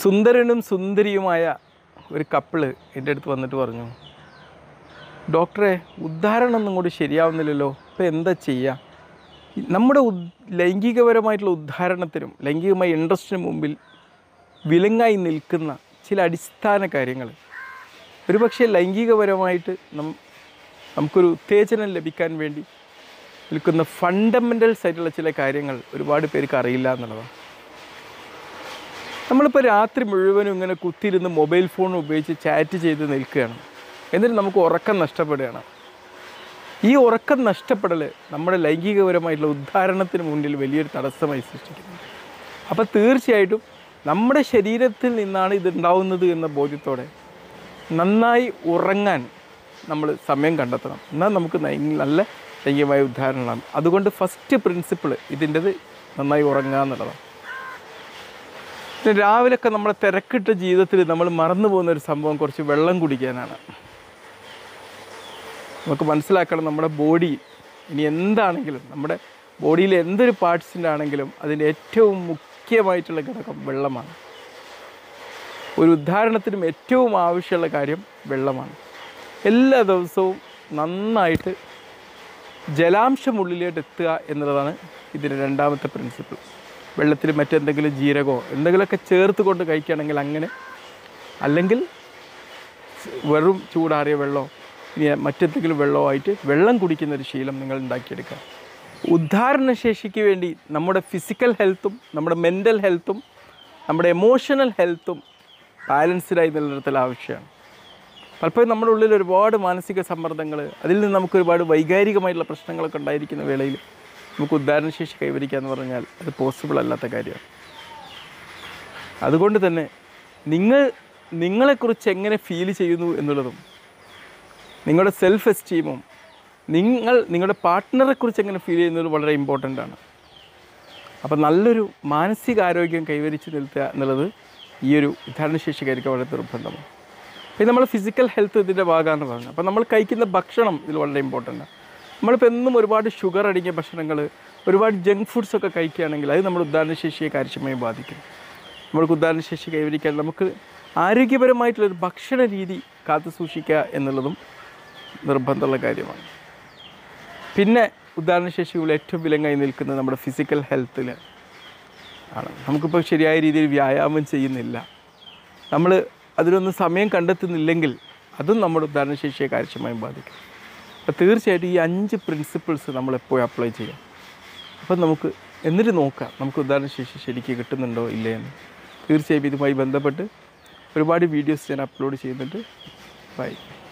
സുന്ദരനും സുന്ദരിയുമായ ഒരു കപ്പിള് എൻ്റെ അടുത്ത് വന്നിട്ട് പറഞ്ഞു ഡോക്ടറെ ഉദ്ധാരണം ഒന്നും കൂടി ശരിയാവുന്നില്ലല്ലോ ഇപ്പം എന്താ ചെയ്യുക നമ്മുടെ ഉദ് ലൈംഗികപരമായിട്ടുള്ള ഉദ്ധാരണത്തിനും ലൈംഗികമായ ഇൻട്രസ്റ്റിന് മുമ്പിൽ വിലങ്ങായി നിൽക്കുന്ന ചില അടിസ്ഥാന കാര്യങ്ങൾ ഒരുപക്ഷെ ലൈംഗികപരമായിട്ട് നം നമുക്കൊരു ഉത്തേജനം ലഭിക്കാൻ വേണ്ടി നിൽക്കുന്ന ഫണ്ടമെൻ്റൽസ് ആയിട്ടുള്ള ചില കാര്യങ്ങൾ ഒരുപാട് പേർക്ക് അറിയില്ല എന്നുള്ളതാണ് നമ്മളിപ്പോൾ രാത്രി മുഴുവനും ഇങ്ങനെ കുത്തിയിരുന്ന് മൊബൈൽ ഫോൺ ഉപയോഗിച്ച് ചാറ്റ് ചെയ്ത് നിൽക്കുകയാണ് എന്നിട്ട് നമുക്ക് ഉറക്കം നഷ്ടപ്പെടുകയാണ് ഈ ഉറക്കം നഷ്ടപ്പെടൽ നമ്മുടെ ലൈംഗികപരമായിട്ടുള്ള ഉദ്ധാരണത്തിന് മുന്നിൽ വലിയൊരു തടസ്സമായി സൃഷ്ടിക്കുന്നു അപ്പോൾ തീർച്ചയായിട്ടും നമ്മുടെ ശരീരത്തിൽ നിന്നാണ് ഇത് ഉണ്ടാവുന്നത് എന്ന ബോധ്യത്തോടെ നന്നായി ഉറങ്ങാൻ നമ്മൾ സമയം കണ്ടെത്തണം എന്നാൽ നമുക്ക് നൈ- നല്ല ലൈംഗികമായ ഉദ്ധാരണമാണ് അതുകൊണ്ട് ഫസ്റ്റ് പ്രിൻസിപ്പിൾ ഇതിൻ്റെത് നന്നായി ഉറങ്ങുക എന്നുള്ളതാണ് പിന്നെ രാവിലെയൊക്കെ നമ്മുടെ തിരക്കിട്ട ജീവിതത്തിൽ നമ്മൾ മറന്നു പോകുന്ന ഒരു സംഭവം കുറച്ച് വെള്ളം കുടിക്കാനാണ് നമുക്ക് മനസ്സിലാക്കണം നമ്മുടെ ബോഡി ഇനി എന്താണെങ്കിലും നമ്മുടെ ബോഡിയിൽ എന്തൊരു പാർട്സിൻ്റെ ആണെങ്കിലും അതിൻ്റെ ഏറ്റവും മുഖ്യമായിട്ടുള്ള ഘടകം വെള്ളമാണ് ഒരു ഉദാഹരണത്തിനും ഏറ്റവും ആവശ്യമുള്ള കാര്യം വെള്ളമാണ് എല്ലാ ദിവസവും നന്നായിട്ട് ജലാംശം ഉള്ളിലേക്ക് എത്തുക എന്നുള്ളതാണ് ഇതിൻ്റെ രണ്ടാമത്തെ പ്രിൻസിപ്പിൾ വെള്ളത്തിൽ മറ്റെന്തെങ്കിലും ജീരകമോ എന്തെങ്കിലുമൊക്കെ ചേർത്ത് കൊണ്ട് കഴിക്കുകയാണെങ്കിൽ അങ്ങനെ അല്ലെങ്കിൽ വെറും ചൂടാറിയ വെള്ളമോ ഇനി മറ്റെന്തെങ്കിലും വെള്ളമോ ആയിട്ട് വെള്ളം കുടിക്കുന്ന ഒരു ശീലം നിങ്ങൾ ഉണ്ടാക്കിയെടുക്കുക ഉദ്ധാരണശേഷിക്ക് വേണ്ടി നമ്മുടെ ഫിസിക്കൽ ഹെൽത്തും നമ്മുടെ മെൻ്റൽ ഹെൽത്തും നമ്മുടെ എമോഷണൽ ഹെൽത്തും ബാലൻസ്ഡായി നിലനിർത്തൽ ആവശ്യമാണ് പലപ്പോഴും നമ്മുടെ ഉള്ളിൽ ഒരുപാട് മാനസിക സമ്മർദ്ദങ്ങൾ അതിൽ നിന്ന് നമുക്ക് ഒരുപാട് വൈകാരികമായിട്ടുള്ള പ്രശ്നങ്ങളൊക്കെ ഉണ്ടായിരിക്കുന്ന വേളയിൽ നമുക്ക് ഉദ്ധാരണശേഷി കൈവരിക്കുക എന്ന് പറഞ്ഞാൽ അത് പോസിബിൾ അല്ലാത്ത കാര്യമാണ് അതുകൊണ്ട് തന്നെ നിങ്ങൾ നിങ്ങളെക്കുറിച്ച് എങ്ങനെ ഫീൽ ചെയ്യുന്നു എന്നുള്ളതും നിങ്ങളുടെ സെൽഫ് എസ്റ്റീമും നിങ്ങൾ നിങ്ങളുടെ പാർട്ട്ണറെക്കുറിച്ച് എങ്ങനെ ഫീൽ ചെയ്യുന്നത് വളരെ ഇമ്പോർട്ടൻ്റ് ആണ് അപ്പോൾ നല്ലൊരു മാനസികാരോഗ്യം കൈവരിച്ച് നിൽത്തുക എന്നുള്ളത് ഈ ഒരു ഉദ്ധാരണശേഷിക്കാർക്ക് വളരെ നിർബന്ധമാണ് പിന്നെ നമ്മൾ ഫിസിക്കൽ ഹെൽത്ത് ഇതിൻ്റെ ഭാഗമാണെന്ന് പറഞ്ഞു അപ്പോൾ നമ്മൾ കഴിക്കുന്ന ഭക്ഷണം ഇതിൽ വളരെ ഇമ്പോർട്ടൻ്റ് ആണ് നമ്മളിപ്പോൾ എന്നും ഒരുപാട് ഷുഗർ അടങ്ങിയ ഭക്ഷണങ്ങൾ ഒരുപാട് ജങ്ക് ഫുഡ്സ് ഒക്കെ കഴിക്കുകയാണെങ്കിൽ അത് നമ്മുടെ ഉദ്ധാരണശേഷിയെ കാര്യക്ഷമമായി ബാധിക്കും നമ്മൾക്ക് ഉദ്ധാരണശേഷി കൈവരിക്കാൻ നമുക്ക് ആരോഗ്യപരമായിട്ടുള്ളൊരു ഭക്ഷണ രീതി കാത്തു സൂക്ഷിക്കുക എന്നുള്ളതും നിർബന്ധമുള്ള കാര്യമാണ് പിന്നെ ഉദാഹരണശേഷിയുള്ള ഏറ്റവും വിലങ്ങായി നിൽക്കുന്നത് നമ്മുടെ ഫിസിക്കൽ ഹെൽത്തിൽ ആണ് നമുക്കിപ്പോൾ ശരിയായ രീതിയിൽ വ്യായാമം ചെയ്യുന്നില്ല നമ്മൾ അതിനൊന്നും സമയം കണ്ടെത്തുന്നില്ലെങ്കിൽ അതും നമ്മുടെ ഉദാഹരണശേഷിയെ കാര്യക്ഷമമായി ബാധിക്കും അപ്പോൾ തീർച്ചയായിട്ടും ഈ അഞ്ച് പ്രിൻസിപ്പിൾസ് നമ്മൾ എപ്പോഴും അപ്ലൈ ചെയ്യാം അപ്പം നമുക്ക് എന്നിട്ട് നോക്കാം നമുക്ക് ഉദാഹരണശേഷി ശരിക്ക് കിട്ടുന്നുണ്ടോ ഇല്ലേ എന്ന് തീർച്ചയായും ഇതുമായി ബന്ധപ്പെട്ട് ഒരുപാട് വീഡിയോസ് ഞാൻ അപ്ലോഡ് ചെയ്യുന്നുണ്ട് ബൈ